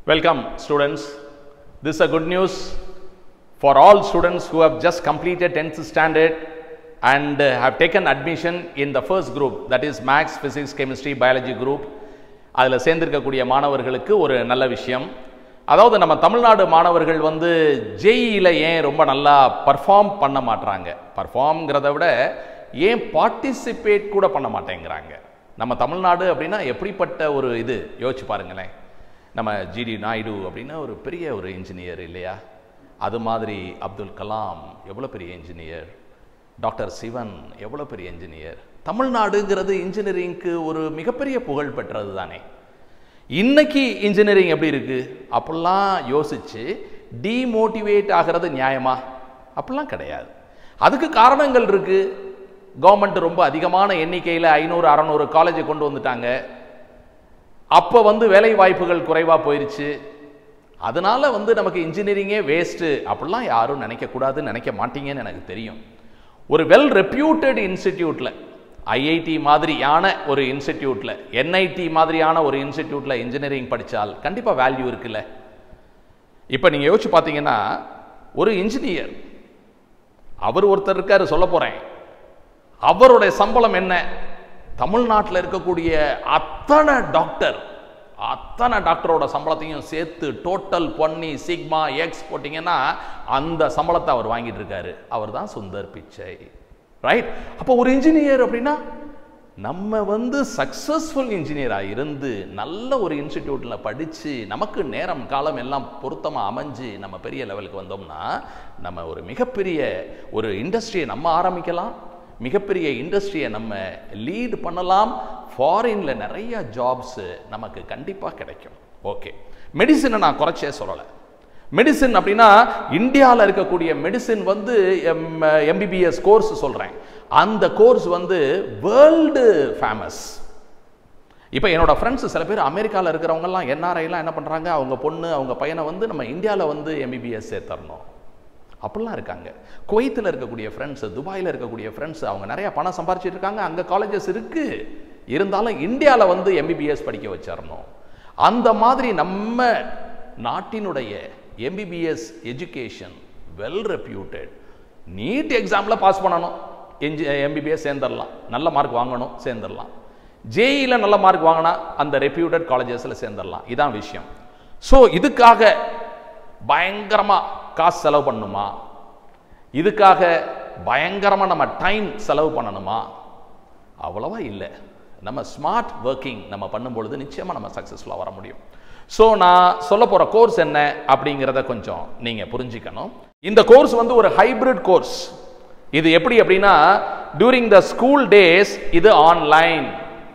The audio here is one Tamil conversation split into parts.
Welcome, students. This is a good news for all students who have just completed 10th standard and uh, have taken admission in the first group, that is Maths, Physics, Chemistry, Biology group. அதில் சேர்ந்திருக்கக்கூடிய மாணவர்களுக்கு ஒரு நல்ல விஷயம் அதாவது நம்ம தமிழ்நாடு மாணவர்கள் வந்து ஜேஇயில் ஏன் ரொம்ப நல்லா பர்ஃபார்ம் பண்ண மாட்றாங்க பர்ஃபார்ம்ங்கிறத விட ஏன் பார்ட்டிசிபேட் கூட பண்ண மாட்டேங்கிறாங்க நம்ம தமிழ்நாடு அப்படின்னா எப்படிப்பட்ட ஒரு இது யோசிச்சு பாருங்களேன் நம்ம ஜிடி நாயுடு அப்படின்னா ஒரு பெரிய ஒரு இன்ஜினியர் இல்லையா அது மாதிரி அப்துல் கலாம் எவ்வளோ பெரிய இன்ஜினியர் டாக்டர் சிவன் எவ்வளோ பெரிய இன்ஜினியர் தமிழ்நாடுங்கிறது இன்ஜினியரிங்க்கு ஒரு மிகப்பெரிய புகழ் பெற்றது தானே இன்னைக்கு இன்ஜினியரிங் எப்படி இருக்கு அப்படிலாம் யோசிச்சு டிமோட்டிவேட் ஆகிறது நியாயமா அப்படிலாம் கிடையாது அதுக்கு காரணங்கள் இருக்கு கவர்மெண்ட் ரொம்ப அதிகமான எண்ணிக்கையில் ஐநூறு அறநூறு காலேஜை கொண்டு வந்துட்டாங்க அப்போ வந்து வேலை வாய்ப்புகள் குறைவாக போயிருச்சு அதனால வந்து நமக்கு இன்ஜினியரிங்கே வேஸ்ட்டு அப்படிலாம் யாரும் நினைக்கக்கூடாதுன்னு நினைக்க மாட்டீங்கன்னு எனக்கு தெரியும் ஒரு வெல் ரெப்யூட்டட் இன்ஸ்டிடியூட்டில் ஐஐடி மாதிரியான ஒரு இன்ஸ்டிடியூட்டில் என்ஐடி மாதிரியான ஒரு இன்ஸ்டிடியூட்டில் இன்ஜினியரிங் படித்தால் கண்டிப்பாக வேல்யூ இருக்குல்ல இப்போ நீங்கள் யோசிச்சு பார்த்தீங்கன்னா ஒரு இன்ஜினியர் அவர் ஒருத்தர் இருக்காரு சொல்ல போகிறேன் அவருடைய சம்பளம் என்ன தமிழ்நாட்டில் இருக்கக்கூடிய அத்தனை டாக்டர் அத்தனை டாக்டரோட சம்பளத்தையும் சேர்த்து டோட்டல் பண்ணி சிக்மா எக்ஸ் போட்டிங்கன்னா அந்த சம்பளத்தை அவர் வாங்கிட்டு இருக்காரு அவர் தான் சுந்தர் பிச்சை ரைட் அப்போ ஒரு இன்ஜினியர் அப்படின்னா நம்ம வந்து சக்சஸ்ஃபுல் இன்ஜினியராக இருந்து நல்ல ஒரு இன்ஸ்டிடியூட்டில் படித்து நமக்கு நேரம் காலம் எல்லாம் பொருத்தமாக அமைஞ்சு நம்ம பெரிய லெவலுக்கு வந்தோம்னா நம்ம ஒரு மிகப்பெரிய ஒரு இண்டஸ்ட்ரியை நம்ம ஆரம்பிக்கலாம் மிகப்பெரிய இண்டஸ்ட்ரியை நம்ம லீட் பண்ணலாம் ஃபாரினில் நிறைய ஜாப்ஸு நமக்கு கண்டிப்பாக கிடைக்கும் ஓகே மெடிசனை நான் குறைச்சே சொல்லலை மெடிசின் அப்படின்னா இந்தியாவில் இருக்கக்கூடிய மெடிசின் வந்து எம் எம்பிபிஎஸ் கோர்ஸ் சொல்கிறேன் அந்த கோர்ஸ் வந்து வேர்ல்டு ஃபேமஸ் இப்போ என்னோட ஃப்ரெண்ட்ஸ் சில பேர் அமெரிக்காவில் இருக்கிறவங்கலாம் என்ஆர்ஐலாம் என்ன பண்ணுறாங்க அவங்க பொண்ணு அவங்க பையனை வந்து நம்ம இந்தியாவில் வந்து எம்பிபிஎஸ் சேர்த்தரணும் அப்படிலாம் இருக்காங்க குவைத்தில் இருக்கக்கூடிய ஃப்ரெண்ட்ஸ் துபாயில் இருக்கக்கூடிய ஃப்ரெண்ட்ஸ் அவங்க நிறைய பணம் சம்பாரிச்சிட்டு இருக்காங்க அங்கே காலேஜஸ் இருக்கு இருந்தாலும் இந்தியாவில் வந்து எம்பிபிஎஸ் படிக்க வச்சிடணும் அந்த மாதிரி நம்ம நாட்டினுடைய MBBS education well reputed NEET எக்ஸாமில் பாஸ் பண்ணணும் என்ஜி எம்பிபிஎஸ் சேர்ந்துடலாம் நல்ல மார்க் வாங்கணும் சேர்ந்துடலாம் ஜேஇயில் நல்ல மார்க் வாங்கினா அந்த ரெப்யூட்டட் காலேஜஸில் சேர்ந்துடலாம் இதான் விஷயம் ஸோ இதுக்காக பயங்கரமாக காசு செலவு பண்ணணுமா இதுக்காக பயங்கரமாக நம்ம டைம் செலவு பண்ணணுமா அவ்வளவா இல்லை நம்ம ஸ்மார்ட் ஒர்க்கிங் நம்ம பண்ணும்பொழுது நிச்சயமாக நம்ம சக்ஸஸ்ஃபுல்லாக வர முடியும் ஸோ நான் சொல்ல போகிற கோர்ஸ் என்ன அப்படிங்கிறத கொஞ்சம் நீங்கள் புரிஞ்சுக்கணும் இந்த கோர்ஸ் வந்து ஒரு ஹைபிரிட் கோர்ஸ் இது எப்படி அப்படின்னா டியூரிங் த ஸ்கூல் டேஸ் இது online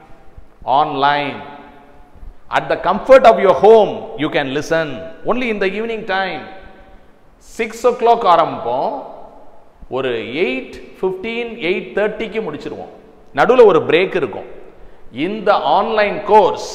online at the comfort of your home you can listen only in the evening time six o'clock ஆரம்பிப்போம் ஒரு எயிட் ஃபிஃப்டீன் எயிட் தேர்ட்டிக்கு முடிச்சிருவோம் நடுவில் ஒரு பிரேக் இருக்கும் இந்த ஆன்லைன் கோர்ஸ்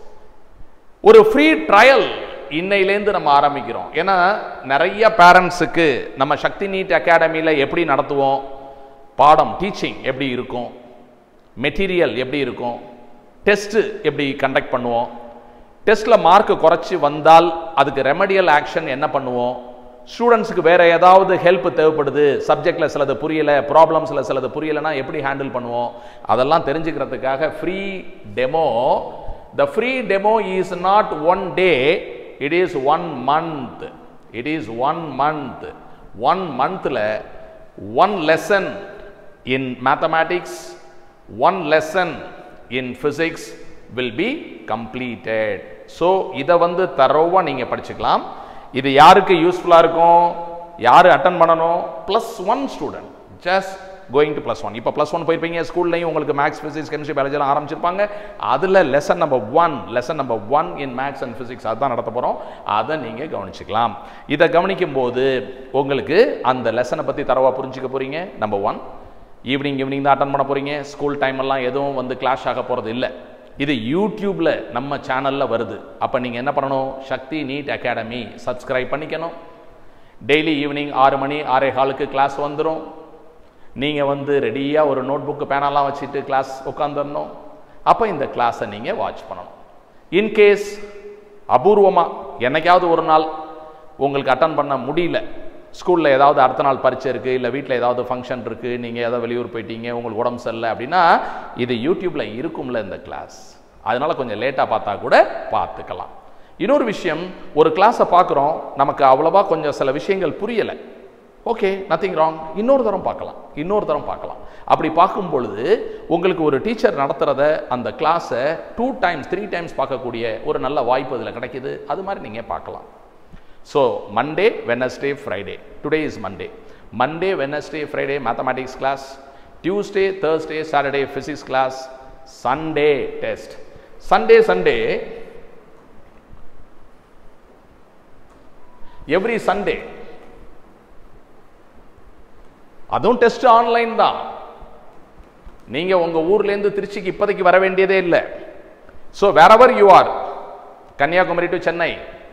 ஒரு ஃப்ரீ ட்ரையல் இன்னையிலேருந்து நம்ம ஆரம்பிக்கிறோம் ஏன்னா நிறைய பேரண்ட்ஸுக்கு நம்ம சக்தி நீட் அகாடமியில் எப்படி நடத்துவோம் பாடம் டீச்சிங் எப்படி இருக்கும் மெட்டீரியல் எப்படி இருக்கும் டெஸ்ட்டு எப்படி கண்டக்ட் பண்ணுவோம் டெஸ்ட்டில் மார்க் குறைச்சி வந்தால் அதுக்கு ரெமடியல் ஆக்ஷன் என்ன பண்ணுவோம் ஸ்டூடெண்ட்ஸுக்கு வேற ஏதாவது ஹெல்ப் தேவைப்படுது சப்ஜெக்டில் சிலது புரியலை ப்ராப்ளம்ஸில் சிலது புரியலைன்னா எப்படி ஹேண்டில் பண்ணுவோம் அதெல்லாம் தெரிஞ்சுக்கிறதுக்காக free demo the free demo is not one day it is one month it is one month one மந்தில் one lesson in mathematics one lesson in physics will be completed so இதை வந்து தரோவாக நீங்கள் படிச்சுக்கலாம் இது யாருக்கு யூஸ்ஃபுல்லாக இருக்கும் யார் அட்டன் பண்ணணும் plus one student just going to plus one இப்போ ப்ளஸ் ஒன் போயிருப்பீங்க ஸ்கூல்லையும் உங்களுக்கு மேக்ஸ் ஃபிசிக்ஸ் கெமிஸ்ட்ரி பயாலஜிலாம் ஆரம்பிச்சிருப்பாங்க அதில் lesson number one lesson number one in maths and physics அதுதான் நடத்த போகிறோம் அதை நீங்கள் கவனிச்சுக்கலாம் இதை கவனிக்கும் போது உங்களுக்கு அந்த லெசனை பற்றி தரவாக புரிஞ்சுக்க போகிறீங்க நம்பர் ஒன் ஈவினிங் ஈவினிங் தான் அட்டன் பண்ண போகிறீங்க ஸ்கூல் டைம் எல்லாம் எதுவும் வந்து கிளாஷ் ஆக போகிறது இல்லை இது யூடியூப்பில் நம்ம சேனலில் வருது அப்போ நீங்கள் என்ன பண்ணணும் சக்தி நீட் அகாடமி சப்ஸ்கிரைப் பண்ணிக்கணும் டெய்லி ஈவினிங் ஆறு மணி ஆறே காலுக்கு கிளாஸ் வந்துடும் நீங்கள் வந்து ரெடியாக ஒரு நோட் புக்கு பேனெல்லாம் வச்சுட்டு கிளாஸ் உட்காந்துடணும் அப்போ இந்த கிளாஸை நீங்கள் வாட்ச் பண்ணணும் இன்கேஸ் அபூர்வமாக என்னைக்காவது ஒரு நாள் உங்களுக்கு அட்டன் பண்ண முடியல ஸ்கூலில் ஏதாவது அடுத்த நாள் பரீட்சை இருக்குது இல்லை வீட்டில் ஏதாவது ஃபங்க்ஷன் இருக்குது நீங்கள் ஏதாவது வெளியூர் போயிட்டீங்க உங்களுக்கு உடம்பு சரியில்லை அப்படின்னா இது யூடியூப்பில் இருக்கும்ல இந்த கிளாஸ் அதனால் கொஞ்சம் லேட்டாக பார்த்தா கூட பார்த்துக்கலாம் இன்னொரு விஷயம் ஒரு கிளாஸை பார்க்குறோம் நமக்கு அவ்வளோவா கொஞ்சம் சில விஷயங்கள் புரியலை ஓகே நத்திங் ராங் இன்னொரு தரம் பார்க்கலாம் இன்னொரு தரம் பார்க்கலாம் அப்படி பார்க்கும் பொழுது உங்களுக்கு ஒரு டீச்சர் நடத்துகிறத அந்த கிளாஸை டூ டைம்ஸ் த்ரீ டைம்ஸ் பார்க்கக்கூடிய ஒரு நல்ல வாய்ப்பு இதில் கிடைக்குது அது மாதிரி நீங்கள் பார்க்கலாம் so Monday Wednesday Friday today is Monday Monday Wednesday Friday mathematics class Tuesday Thursday Saturday physics class Sunday test Sunday Sunday every Sunday அதுவும் டெஸ்ட் ஆன்லைன் தான் நீங்க உங்க ஊர்ல இருந்து திருச்சிக்கு இப்போதைக்கு வர வேண்டியதே இல்லை so wherever you are Kanyakumari to Chennai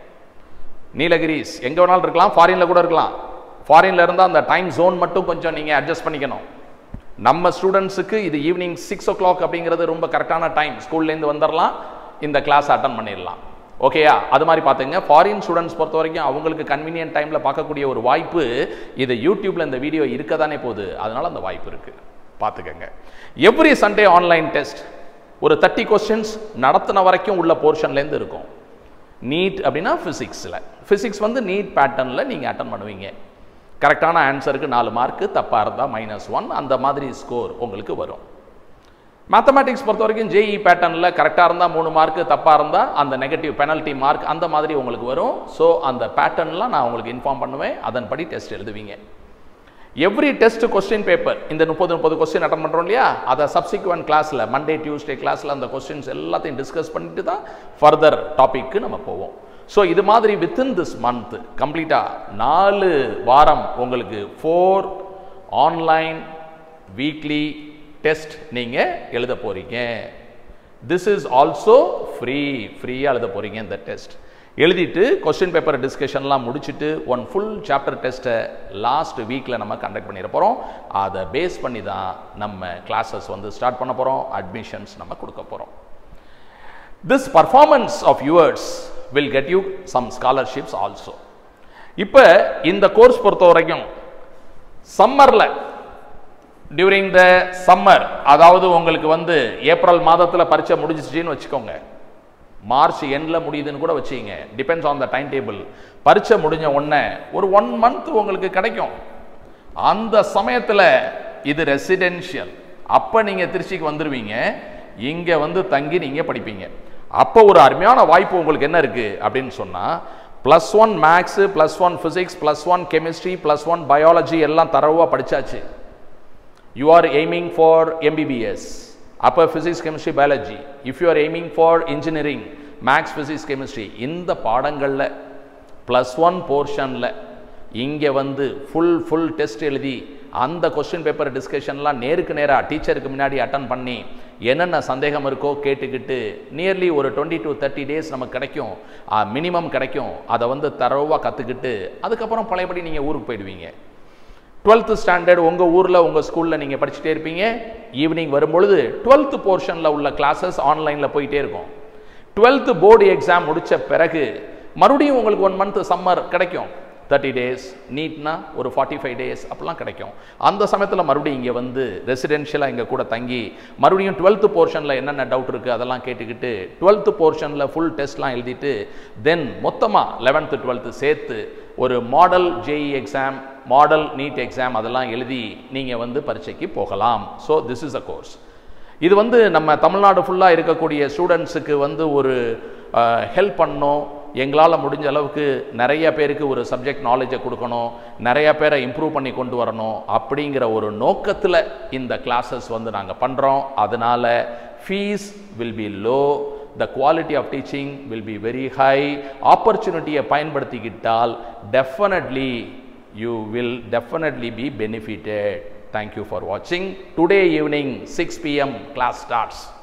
Nilgiris எங்க வேணாலும் இருக்கலாம் ஃபாரின்ல கூட இருக்கலாம் ஃபாரின்ல இருந்தால் அந்த டைம் ஜோன் மட்டும் கொஞ்சம் நீங்க அட்ஜஸ்ட் பண்ணிக்கணும் நம்ம ஸ்டூடெண்ட்ஸுக்கு இது ஈவினிங் சிக்ஸ் ஓ கிளாக் அப்படிங்கிறது ரொம்ப கரெக்டான டைம் ஸ்கூல்லேருந்து வந்துடலாம் இந்த கிளாஸ் அட்டன் பண்ணிடலாம் ஓகேயா அது மாதிரி பார்த்துங்க ஃபாரின் ஸ்டூடெண்ட்ஸ் பொறுத்த வரைக்கும் அவங்களுக்கு கன்வீனியன்ட் டைமில் பார்க்கக்கூடிய ஒரு வாய்ப்பு இது யூடியூப்ல இந்த வீடியோ இருக்க தானே போகுது அதனால அந்த வாய்ப்பு இருக்கு பார்த்துக்கங்க எவ்ரி சண்டே ஆன்லைன் டெஸ்ட் ஒரு தேர்ட்டி கொஸ்டின்ஸ் நடத்தின வரைக்கும் உள்ள போர்ஷன்லேருந்து இருக்கும் நீட் அப்படின்னா ஃபிசிக்ஸில் ஃபிசிக்ஸ் வந்து நீட் பேட்டர்னில் நீங்கள் அட்டன் பண்ணுவீங்க கரெக்டான ஆன்சருக்கு நாலு மார்க்கு தப்பாக இருந்தால் மைனஸ் ஒன் அந்த மாதிரி ஸ்கோர் உங்களுக்கு வரும் மேத்தமேட்டிக்ஸ் பொறுத்த வரைக்கும் ஜேஇ பேட்டர்னில் கரெக்டாக இருந்தால் மூணு மார்க்கு தப்பாக இருந்தால் அந்த நெகட்டிவ் பெனல்ட்டி மார்க் அந்த மாதிரி உங்களுக்கு வரும் ஸோ அந்த பேட்டர்ன்லாம் நான் உங்களுக்கு இன்ஃபார்ம் பண்ணுவேன் அதன்படி டெஸ்ட் எழுதுவீங்க எவ்ரி டெஸ்ட் கொஸ்டின் பேப்பர் இந்த முப்பது முப்பது கொஸ்டின் அட்டன் பண்ணுறோம் இல்லையா அதை சப்சிக்வெண்ட் கிளாஸில் மண்டே டியூஸ்டே கிளாஸில் அந்த கொஸ்டின்ஸ் எல்லாத்தையும் டிஸ்கஸ் பண்ணிட்டு தான் ஃபர்தர் டாபிக்கு நம்ம போவோம் ஸோ இது மாதிரி வித்தின் திஸ் மந்த் கம்ப்ளீட்டாக நாலு வாரம் உங்களுக்கு ஃபோர் ஆன்லைன் வீக்லி டெஸ்ட் நீங்கள் எழுத போகிறீங்க திஸ் இஸ் ஆல்சோ ஃப்ரீ ஃப்ரீயாக எழுத போகிறீங்க இந்த டெஸ்ட் எழுதிட்டு கொஸ்டின் பேப்பர் டிஸ்கஷன்லாம் முடிச்சுட்டு ஒன் ஃபுல் சாப்டர் டெஸ்ட்டை லாஸ்ட் வீக்கில் நம்ம கண்டக்ட் பண்ணிட போகிறோம் அதை பேஸ் பண்ணி தான் நம்ம கிளாஸஸ் வந்து ஸ்டார்ட் பண்ண போகிறோம் அட்மிஷன்ஸ் நம்ம கொடுக்க போகிறோம் this performance of yours will get you some scholarships also இப்போ இந்த கோர்ஸ் பொறுத்த வரைக்கும் சம்மரில் டியூரிங் த சம்மர் அதாவது உங்களுக்கு வந்து ஏப்ரல் மாதத்தில் பரீட்சை முடிஞ்சிச்சின்னு வச்சுக்கோங்க மார்ச் எண்டில் முடியுதுன்னு கூட வச்சுங்க depends on the time table பரீட்சை முடிஞ்ச உடனே ஒரு ஒன் மந்த் உங்களுக்கு கிடைக்கும் அந்த சமயத்தில் இது ரெசிடென்ஷியல் அப்போ நீங்கள் திருச்சிக்கு வந்துடுவீங்க இங்கே வந்து தங்கி நீங்கள் படிப்பீங்க அப்போ ஒரு அருமையான வாய்ப்பு உங்களுக்கு என்ன இருக்குது அப்படின்னு சொன்னால் plus one maths plus one physics plus one chemistry plus one biology எல்லாம் தரவாக படித்தாச்சு you are aiming for MBBS, upper physics, chemistry, biology. If you are aiming for engineering, maths, physics, chemistry, இந்த பாடங்களில் ப்ளஸ் ஒன் போர்ஷனில் இங்கே வந்து ஃபுல் ஃபுல் டெஸ்ட் எழுதி அந்த கொஸ்டின் பேப்பர் டிஸ்கஷன்லாம் நேருக்கு நேராக டீச்சருக்கு முன்னாடி அட்டன் பண்ணி என்னென்ன சந்தேகம் இருக்கோ கேட்டுக்கிட்டு நியர்லி ஒரு டுவெண்ட்டி டு தேர்ட்டி டேஸ் நமக்கு கிடைக்கும் மினிமம் கிடைக்கும் அதை வந்து தரவாக கற்றுக்கிட்டு அதுக்கப்புறம் பழையபடி நீங்கள் ஊருக்கு போயிடுவீங்க டுவெல்த்து ஸ்டாண்டர்ட் உங்கள் ஊரில் உங்கள் ஸ்கூலில் நீங்கள் படிச்சுட்டே இருப்பீங்க ஈவினிங் வரும்பொழுது டுவெல்த்து போர்ஷனில் உள்ள கிளாஸஸ் ஆன்லைனில் போயிட்டே இருக்கும் டுவெல்த்து போர்டு எக்ஸாம் முடித்த பிறகு மறுபடியும் உங்களுக்கு ஒன் மந்த் சம்மர் கிடைக்கும் தேர்ட்டி டேஸ் நீட்னா ஒரு ஃபார்ட்டி ஃபைவ் டேஸ் அப்படிலாம் கிடைக்கும் அந்த சமயத்தில் மறுபடியும் இங்கே வந்து ரெசிடென்ஷியலாக இங்கே கூட தங்கி மறுபடியும் டுவெல்த்து போர்ஷனில் என்னென்ன டவுட் இருக்குது அதெல்லாம் கேட்டுக்கிட்டு டுவெல்த்து போர்ஷனில் ஃபுல் டெஸ்ட்லாம் எழுதிட்டு தென் மொத்தமாக லெவன்த்து டுவெல்த்து சேர்த்து ஒரு model JEE exam model NEET exam அதெல்லாம் எழுதி நீங்கள் வந்து பரீட்சைக்கு போகலாம் so this is a course இது வந்து நம்ம தமிழ்நாடு ஃபுல்லாக இருக்கக்கூடிய ஸ்டூடெண்ட்ஸுக்கு வந்து ஒரு ஹெல்ப் பண்ணணும் எங்களால் முடிஞ்ச அளவுக்கு நிறைய பேருக்கு ஒரு சப்ஜெக்ட் நாலேஜை கொடுக்கணும் நிறைய பேரை இம்ப்ரூவ் பண்ணி கொண்டு வரணும் அப்படிங்கிற ஒரு நோக்கத்தில் இந்த கிளாஸஸ் வந்து நாங்கள் பண்ணுறோம் அதனால் fees will be low the quality of teaching will be very high ஆப்பர்ச்சுனிட்டியை பயன்படுத்திக்கிட்டால் definitely you will definitely be benefited. Thank you for watching. Today evening 6 p.m. class starts.